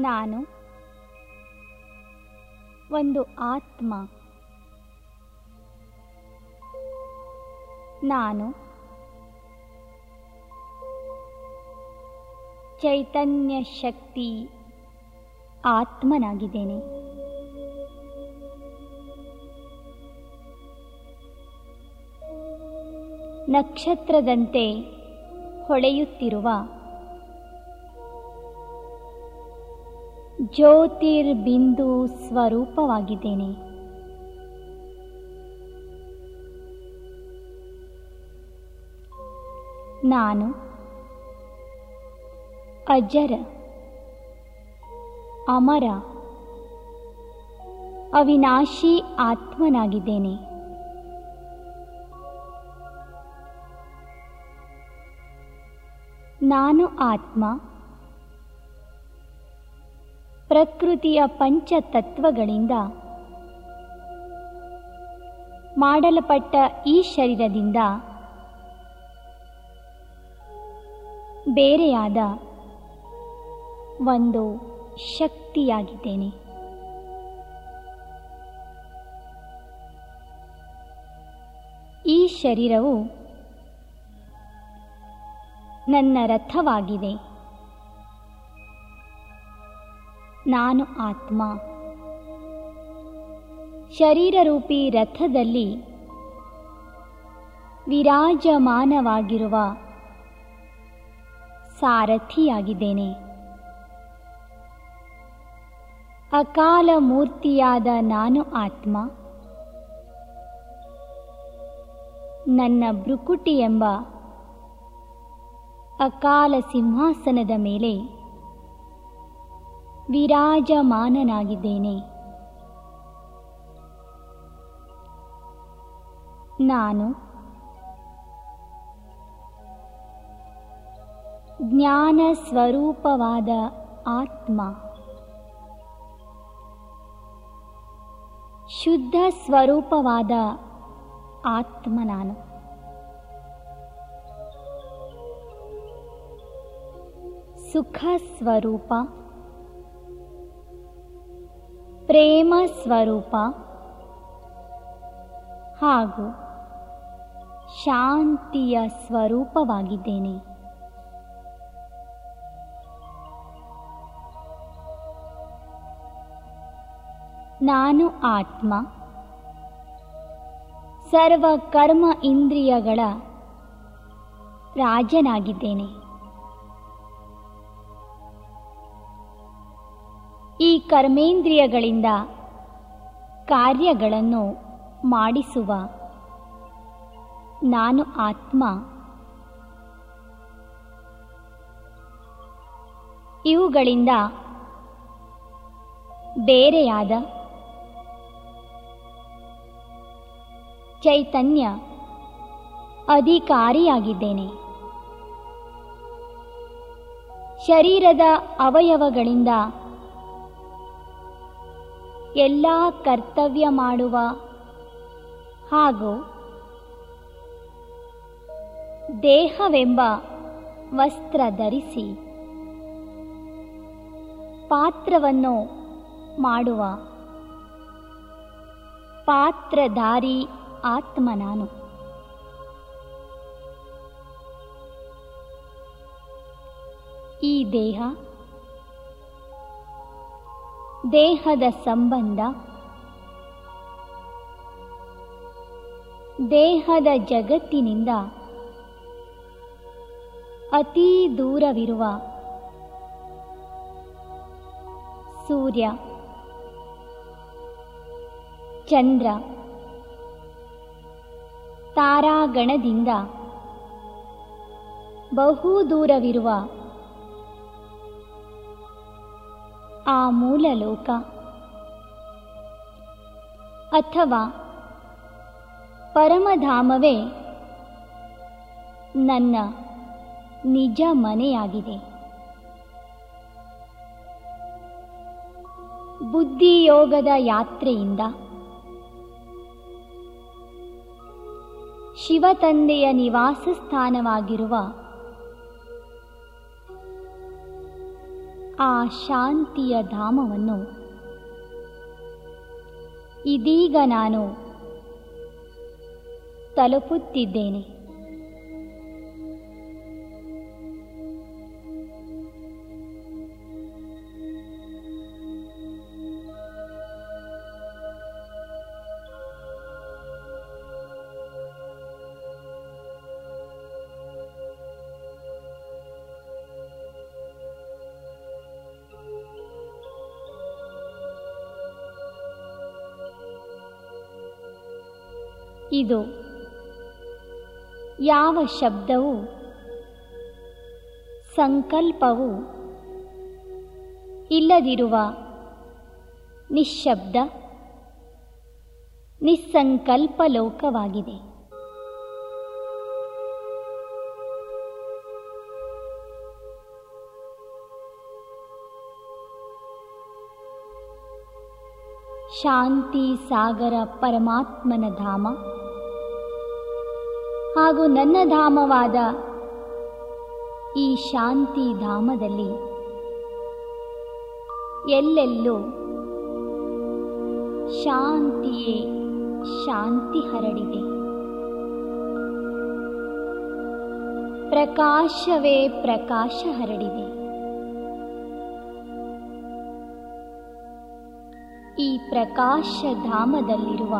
ನಾನು ಒಂದು ಆತ್ಮ ನಾನು ಚೈತನ್ಯ ಶಕ್ತಿ ಆತ್ಮನಾಗಿದ್ದೇನೆ ನಕ್ಷತ್ರದಂತೆ ಹೊಳೆಯುತ್ತಿರುವ ಜ್ಯೋತಿರ್ಬಿಂದು ಸ್ವರೂಪವಾಗಿದ್ದೇನೆ ನಾನು ಅಜರ ಅಮರ ಅವಿನಾಶಿ ಆತ್ಮನಾಗಿದ್ದೇನೆ ನಾನು ಆತ್ಮ ಪ್ರಕೃತಿಯ ಪಂಚತತ್ವಗಳಿಂದ ಮಾಡಲ್ಪಟ್ಟ ಈ ಶರೀರದಿಂದ ಬೇರೆಯಾದ ಒಂದು ಶಕ್ತಿಯಾಗಿದ್ದೇನೆ ಈ ಶರೀರವು ನನ್ನ ರಥವಾಗಿದೆ ನಾನು ಆತ್ಮ ಶರೀರರೂಪಿ ರಥದಲ್ಲಿ ವಿರಾಜಮಾನವಾಗಿರುವ ಸಾರಥಿಯಾಗಿದ್ದೇನೆ ಅಕಾಲ ಮೂರ್ತಿಯಾದ ನಾನು ಆತ್ಮ ನನ್ನ ಭ್ರುಕುಟಿ ಎಂಬ ಅಕಾಲ ಸಿಂಹಾಸನದ ಮೇಲೆ ವಿರಾಜಮಾನನಾಗಿದ್ದೇನೆ ನಾನು ಜ್ಞಾನ ಸ್ವರೂಪವಾದ ಆತ್ಮ ಶುದ್ಧ ಸ್ವರೂಪವಾದ ಆತ್ಮ ನಾನು ಸುಖ ಸ್ವರೂಪ ಪ್ರೇಮ ಸ್ವರೂಪ ಹಾಗೂ ಶಾಂತಿಯ ಸ್ವರೂಪವಾಗಿದ್ದೇನೆ ನಾನು ಆತ್ಮ ಸರ್ವ ಕರ್ಮ ಇಂದ್ರಿಯಗಳ ರಾಜನಾಗಿದ್ದೇನೆ ಈ ಕರ್ಮೇಂದ್ರಿಯಗಳಿಂದ ಕಾರ್ಯಗಳನ್ನು ಮಾಡಿಸುವ ನಾನು ಆತ್ಮ ಇವುಗಳಿಂದ ಬೇರೆಯಾದ ಚೈತನ್ಯ ಅಧಿಕಾರಿಯಾಗಿದ್ದೇನೆ ಶರೀರದ ಅವಯವಗಳಿಂದ ಎಲ್ಲ ಕರ್ತವ್ಯ ಮಾಡುವ ಹಾಗೂ ದೇಹವೆಂಬ ವಸ್ತ್ರ ಧರಿಸಿ ಪಾತ್ರವನ್ನು ಮಾಡುವ ಪಾತ್ರಧಾರಿ ಆತ್ಮ ನಾನು ಈ ದೇಹ ದೇಹದ ಸಂಬಂಧ ದೇಹದ ಜಗತ್ತಿನಿಂದ ಅತೀ ದೂರವಿರುವ ಸೂರ್ಯ ಚಂದ್ರ ತಾರಾಗಣದಿಂದ ಬಹು ದೂರವಿರುವ ಆ ಮೂಲ ಲೋಕ ಅಥವಾ ಪರಮಧಾಮವೇ ನನ್ನ ನಿಜ ಮನೆಯಾಗಿದೆ ಬುದ್ಧಿಯೋಗದ ಯಾತ್ರೆಯಿಂದ ಶಿವತಂದೆಯ ನಿವಾಸ ಸ್ಥಾನವಾಗಿರುವ ಆ ಶಾಂತಿಯ ಧಾಮವನ್ನು ಇದೀಗ ನಾನು ತಲುಪುತ್ತಿದ್ದೇನೆ ಇದು ಯಾವ ಶಬ್ದವು ಸಂಕಲ್ಪವು ಇಲ್ಲದಿರುವ ನಿಶ್ಶಬ್ದ ನಿಸ್ಸಂಕಲ್ಪ ಲೋಕವಾಗಿದೆ ಶಾಂತಿ ಸಾಗರ ಪರಮಾತ್ಮನ ಧಾಮ ಹಾಗೂ ನನ್ನ ಧಾಮವಾದ ಈ ಶಾಂತಿ ಧಾಮದಲ್ಲಿ ಎಲ್ಲೆಲ್ಲೂ ಶಾಂತಿಯೇ ಶಾಂತಿ ಹರಡಿದೆ ಪ್ರಕಾಶವೇ ಪ್ರಕಾಶ ಹರಡಿದೆ ಈ ಪ್ರಕಾಶ ಧಾಮದಲ್ಲಿರುವ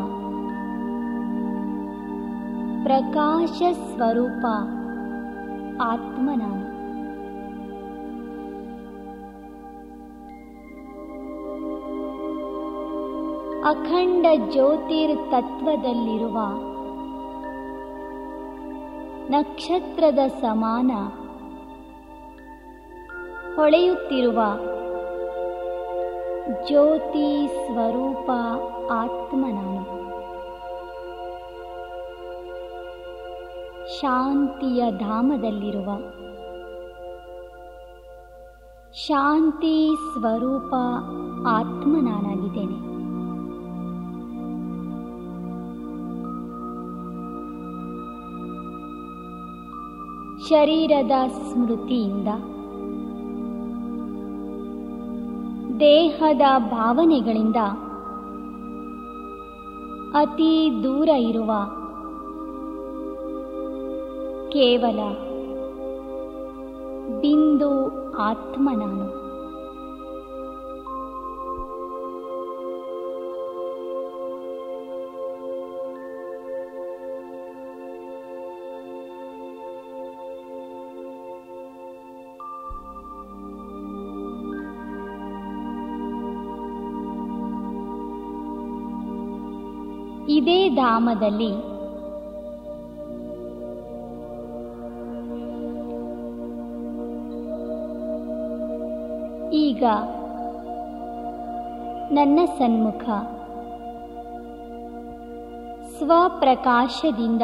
ಪ್ರಕಾಶ ಸ್ವರೂಪ ಆತ್ಮ ನಾನು ಅಖಂಡ ಜ್ಯೋತಿರ್ ತತ್ವದಲ್ಲಿರುವ ನಕ್ಷತ್ರದ ಸಮಾನ ಹೊಳೆಯುತ್ತಿರುವ ಜ್ಯೋತಿ ಸ್ವರೂಪ ಆತ್ಮ ನಾನು ಶಾಂತಿಯ ಧಾಮದಲ್ಲಿರುವ ಶಾಂತಿ ಸ್ವರೂಪ ಆತ್ಮ ನಾನಾಗಿದ್ದೇನೆ ಶರೀರದ ಸ್ಮೃತಿಯಿಂದ ದೇಹದ ಭಾವನೆಗಳಿಂದ ಅತಿ ದೂರ ಇರುವ ಕೇವಲ ಬಿಂದು ಆತ್ಮ ನಾನು ಇದೇ ಧಾಮದಲ್ಲಿ ಈಗ ನನ್ನ ಸನ್ಮುಖ ಸ್ವಪ್ರಕಾಶದಿಂದ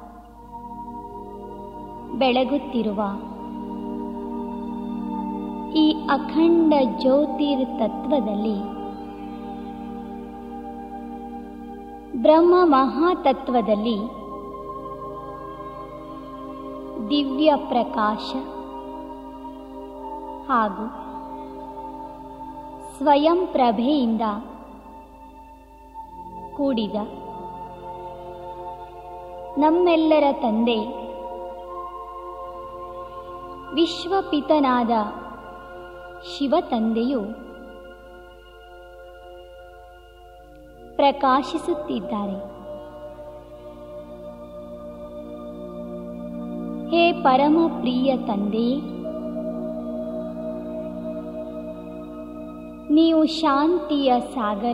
ಬೆಳಗುತ್ತಿರುವ ಈ ಅಖಂಡ ಜ್ಯೋತಿರ್ ತತ್ವದಲ್ಲಿ ಬ್ರಹ್ಮ ಮಹಾತತ್ವದಲ್ಲಿ ದಿವ್ಯ ಪ್ರಕಾಶ ಹಾಗೂ ಸ್ವಯಂ ಪ್ರಭೆಯಿಂದ ಕೂಡಿದ ನಮ್ಮೆಲ್ಲರ ತಂದೆ ವಿಶ್ವಪಿತನಾದ ಶಿವತಂದೆಯು ಪ್ರಕಾಶಿಸುತ್ತಿದ್ದಾರೆ ಹೇ ಪರಮ ಪ್ರಿಯ ತಂದೆಯೇ ನೀವು ಶಾಂತಿಯ ಸಾಗರ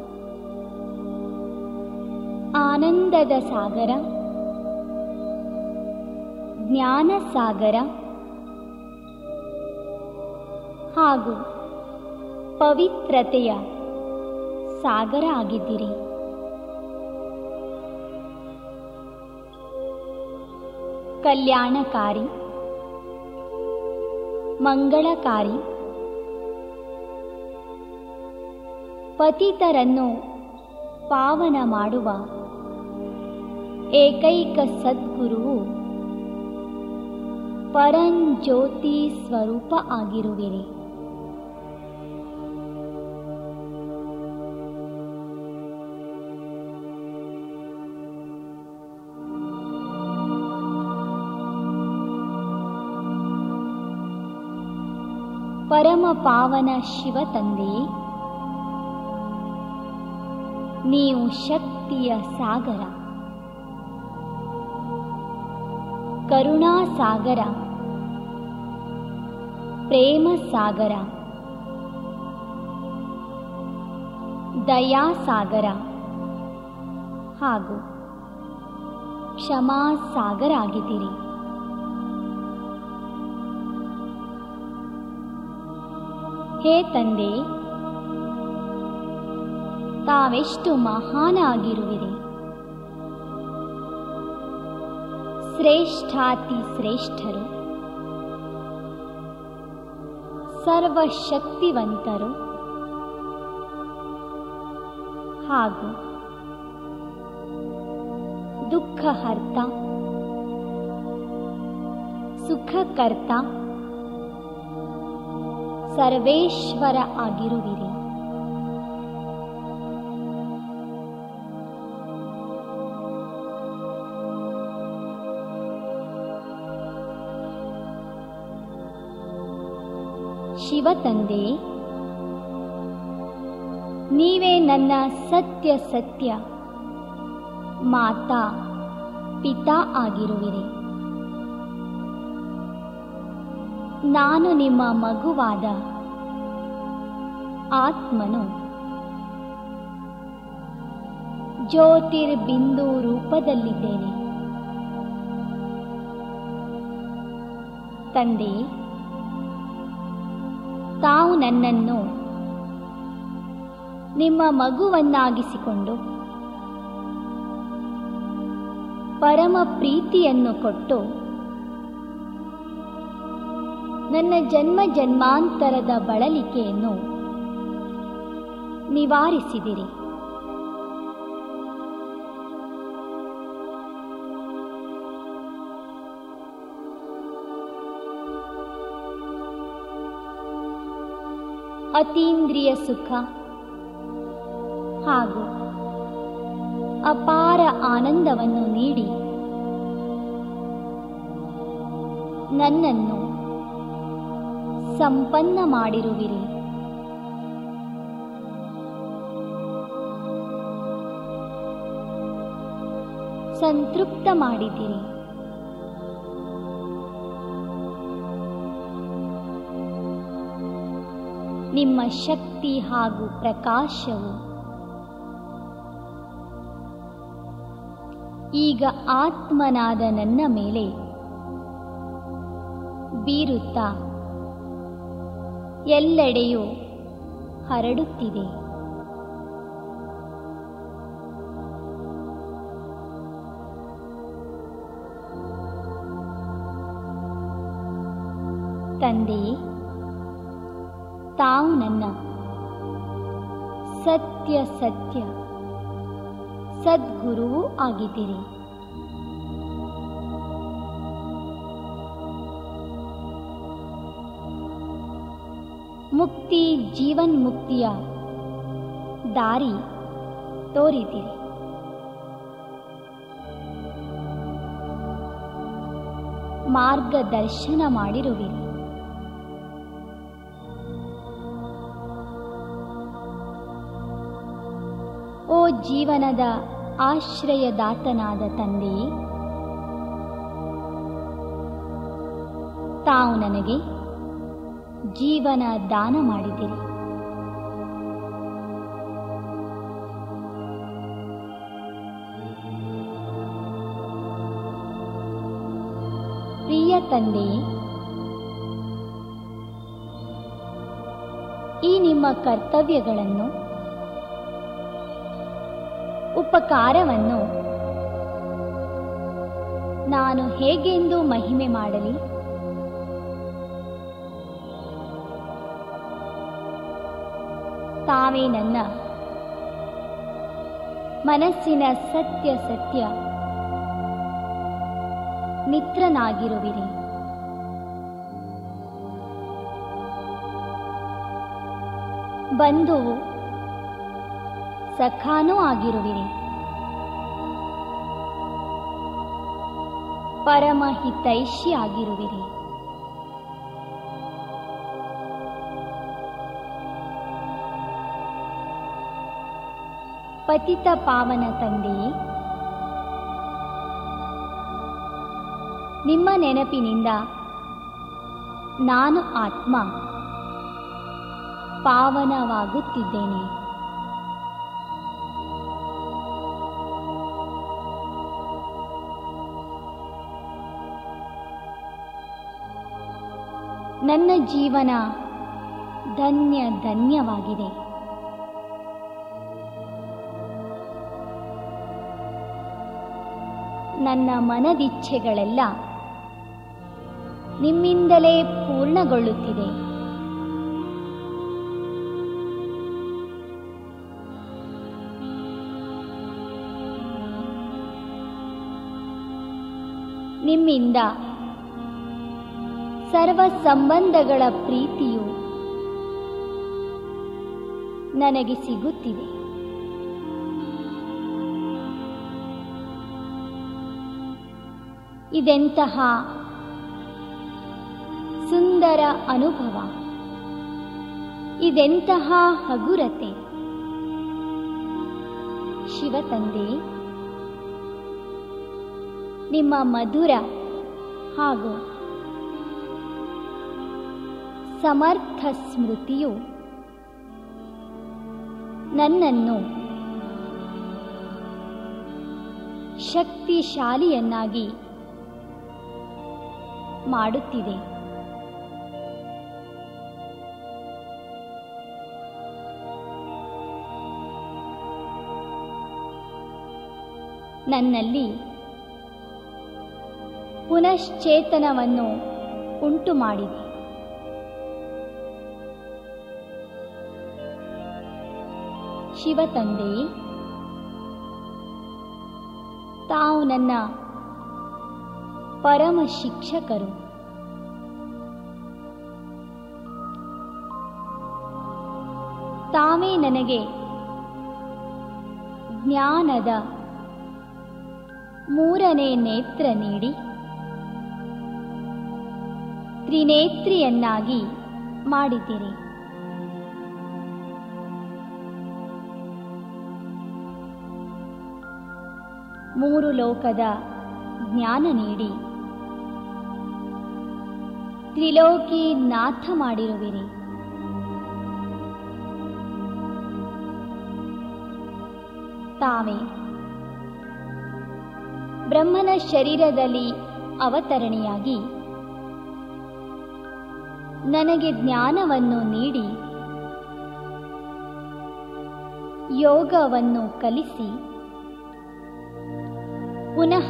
ಆನಂದದ ಸಾಗರ ಜ್ಞಾನ ಸಾಗರ ಹಾಗೂ ಪವಿತ್ರತೆಯ ಸಾಗರ ಆಗಿದ್ದೀರಿ ಕಲ್ಯಾಣಕಾರಿ ಮಂಗಳಕಾರಿ ಪತಿತರನ್ನು ಪಾವನ ಮಾಡುವ ಏಕೈಕ ಸದ್ಗುರುವು ಪರಂಜ್ಯೋತಿ ಸ್ವರೂಪ ಆಗಿರುವಿರಿ ಪರಮ ಪಾವನ ಶಿವ ತಂದೆ ನೀವು ಶಕ್ತಿಯ ಸಾಗರ ಕರುಣಾ ಸಾಗರ ಪ್ರೇಮ ಸಾಗರ ದಯಾ ಸಾಗರ ಹಾಗೂ ಕ್ಷಮಾ ಸಾಗರ ಆಗಿದ್ದೀರಿ ಹೇ ತಂದೆ ತಾವೆಷ್ಟು ಮಹಾನ ಆಗಿರುವಿರಿ ಶ್ರೇಷ್ಠಾತಿ ಶ್ರೇಷ್ಠರು ಸರ್ವಶಕ್ತಿವಂತರು ಹಾಗೂ ದುಃಖಹರ್ತ ಸುಖಕರ್ತ ಸರ್ವೇಶ್ವರ ಆಗಿರುವಿರಿ ಶಿವ ತಂದೆ ನೀವೇ ನನ್ನ ಸತ್ಯ ಸತ್ಯ ಮಾತಾ ಪಿತಾ ಆಗಿರುವಿರಿ ನಾನು ನಿಮ್ಮ ಮಗುವಾದ ಆತ್ಮನು ಜ್ಯೋತಿರ್ಬಿಂದು ರೂಪದಲ್ಲಿದ್ದೇನೆ ತಂದೆ ತಾವು ನನ್ನನ್ನು ನಿಮ್ಮ ಮಗುವನ್ನಾಗಿಸಿಕೊಂಡು ಪರಮ ಪ್ರೀತಿಯನ್ನು ಕೊಟ್ಟು ನನ್ನ ಜನ್ಮ ಜನ್ಮಾಂತರದ ಬಳಲಿಕೆಯನ್ನು ನಿವಾರಿಸಿದಿರಿ ಅತೀಂದ್ರಿಯ ಸುಖ ಹಾಗೂ ಅಪಾರ ಆನಂದವನ್ನು ನೀಡಿ ನನ್ನನ್ನು ಸಂಪನ್ನ ಮಾಡಿರುವಿರಿ ಸಂತೃಪ್ತ ಮಾಡಿದಿರಿ ನಿಮ್ಮ ಶಕ್ತಿ ಹಾಗೂ ಪ್ರಕಾಶವು ಈಗ ಆತ್ಮನಾದ ನನ್ನ ಮೇಲೆ ಬೀರುತ್ತಾ ಎಲ್ಲೆಡೆಯೂ ಹರಡುತ್ತಿದೆ ತಂದೆಯೇ ತಾವು ನನ್ನ ಸತ್ಯ ಸತ್ಯ ಸದ್ಗುರುವೂ ಆಗಿದ್ದೀರಿ ಮುಕ್ತಿ ಜೀವನ್ಮುಕ್ತಿಯ ದಾರಿ ತೋರಿದಿರಿ ಮಾರ್ಗದರ್ಶನ ಮಾಡಿರುವಿರಿ ಓ ಜೀವನದ ಆಶ್ರಯದಾತನಾದ ತಂದೆಯೇ ತಾವು ನನಗೆ ಜೀವನ ದಾನ ಮಾಡಿದಿರಿ ಪ್ರಿಯ ತಂದೆಯೇ ಈ ನಿಮ್ಮ ಕರ್ತವ್ಯಗಳನ್ನು ಉಪಕಾರವನ್ನು ನಾನು ಹೇಗೆಂದು ಮಹಿಮೆ ಮಾಡಲಿ ತಾವೇ ನನ್ನ ಮನಸ್ಸಿನ ಸತ್ಯ ಸತ್ಯ ಮಿತ್ರನಾಗಿರುವಿರಿ ಬಂಧುವು ಸಖಾನೂ ಆಗಿರುವಿರಿ ಪರಮ ಹಿತೈಷಿ ಆಗಿರುವಿರಿ ಪತಿತ ಪಾವನ ತಂದೆಯೇ ನಿಮ್ಮ ನೆನಪಿನಿಂದ ನಾನು ಆತ್ಮ ಪಾವನವಾಗುತ್ತಿದ್ದೇನೆ ನನ್ನ ಜೀವನ ಧನ್ಯ ಧನ್ಯವಾಗಿದೆ ನನ್ನ ಮನದಿಚ್ಛೆಗಳೆಲ್ಲ ನಿಮ್ಮಿಂದಲೇ ಪೂರ್ಣಗೊಳ್ಳುತ್ತಿದೆ ನಿಮ್ಮಿಂದ ಸರ್ವ ಸಂಬಂಧಗಳ ಪ್ರೀತಿಯು ನನಗೆ ಸಿಗುತ್ತಿದೆ ಇದೆಂತಹ ಸುಂದರ ಅನುಭವ ಇದೆಂತಹ ಹಗುರತೆ ಶಿವತಂದೆ ನಿಮ್ಮ ಮಧುರ ಹಾಗೂ ಸಮರ್ಥ ಸ್ಮೃತಿಯು ನನ್ನನ್ನು ಶಕ್ತಿಶಾಲಿಯನ್ನಾಗಿ ಮಾಡುತ್ತಿದೆ ನನ್ನಲ್ಲಿ ಪುನಶ್ಚೇತನವನ್ನು ಉಂಟು ಮಾಡಿದೆ ಶಿವತಂದೆ ತಾವು ನನ್ನ ಪರಮ ಶಿಕ್ಷಕರು ತಾವೇ ನನಗೆ ಜ್ಞಾನದ ಮೂರನೇ ನೇತ್ರ ನೀಡಿ ತ್ರಿನೇತ್ರಿಯನ್ನಾಗಿ ಮಾಡಿದ್ದೀರಿ ಮೂರು ಲೋಕದ ಜ್ಞಾನ ನೀಡಿ ತ್ರಿಲೋಕಿ ನಾಥ ಮಾಡಿರುವಿರಿ ತಾವೇ ಬ್ರಹ್ಮನ ಶರೀರದಲ್ಲಿ ಅವತರಣೆಯಾಗಿ ನನಗೆ ಜ್ಞಾನವನ್ನು ನೀಡಿ ಯೋಗವನ್ನು ಕಲಿಸಿ ಪುನಃ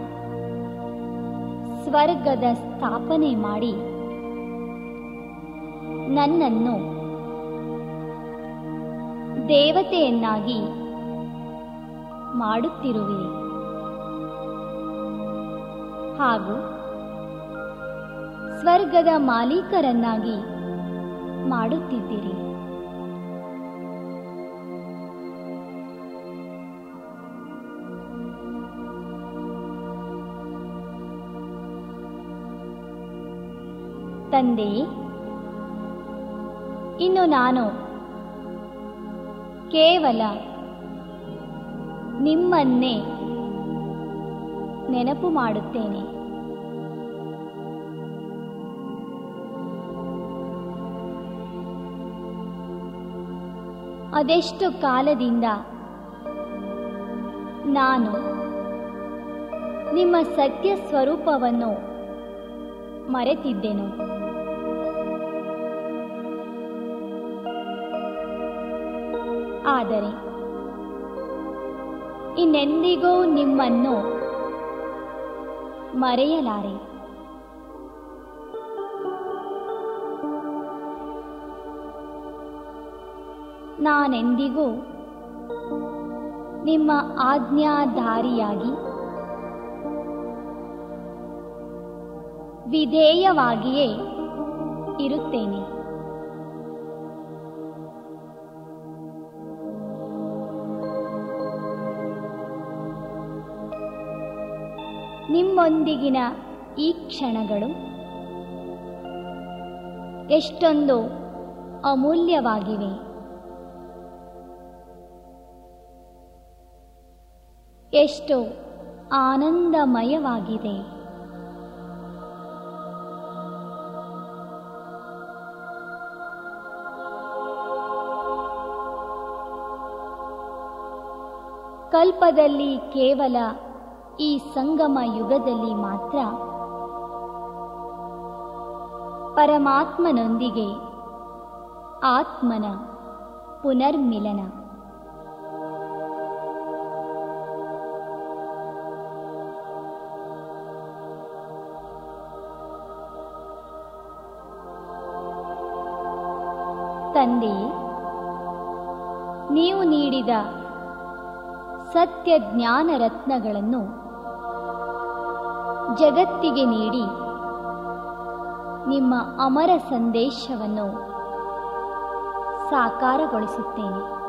ಸ್ವರ್ಗದ ಸ್ಥಾಪನೆ ಮಾಡಿ ನನ್ನನ್ನು ದೇವತೆಯನ್ನಾಗಿ ಮಾಡುತ್ತಿರುವಿರಿ ಹಾಗೂ ಸ್ವರ್ಗದ ಮಾಲೀಕರನ್ನಾಗಿ ಮಾಡುತ್ತಿದ್ದೀರಿ ತಂದೆಯೇ ಇನ್ನು ನಾನು ಕೇವಲ ನಿಮ್ಮನ್ನೇ ನೆನಪು ಮಾಡುತ್ತೇನೆ ಅದೆಷ್ಟು ಕಾಲದಿಂದ ನಾನು ನಿಮ್ಮ ಸತ್ಯ ಸ್ವರೂಪವನ್ನು ಮರೆತಿದ್ದೆನು ಆದರೆ ಇನ್ನೆಂದಿಗೂ ನಿಮ್ಮನ್ನು ಮರೆಯಲಾರೆ ನಾನೆಂದಿಗೂ ನಿಮ್ಮ ಆಜ್ಞಾಧಾರಿಯಾಗಿ ವಿಧೇಯವಾಗಿಯೇ ಇರುತ್ತೇನೆ ನಿಮ್ಮೊಂದಿಗಿನ ಈ ಕ್ಷಣಗಳು ಎಷ್ಟೊಂದು ಅಮೂಲ್ಯವಾಗಿವೆ ಎಷ್ಟೋ ಆನಂದಮಯವಾಗಿದೆ ಕಲ್ಪದಲ್ಲಿ ಕೇವಲ ಈ ಸಂಗಮ ಯುಗದಲ್ಲಿ ಮಾತ್ರ ಪರಮಾತ್ಮನೊಂದಿಗೆ ಆತ್ಮನ ಪುನರ್ಮಿಲನ ತಂದೆಯೇ ನೀವು ನೀಡಿದ ಸತ್ಯ ಜ್ಞಾನ ರತ್ನಗಳನ್ನು ಜಗತ್ತಿಗೆ ನೀಡಿ ನಿಮ್ಮ ಅಮರ ಸಂದೇಶವನ್ನು ಸಾಕಾರಗೊಳಿಸುತ್ತೇನೆ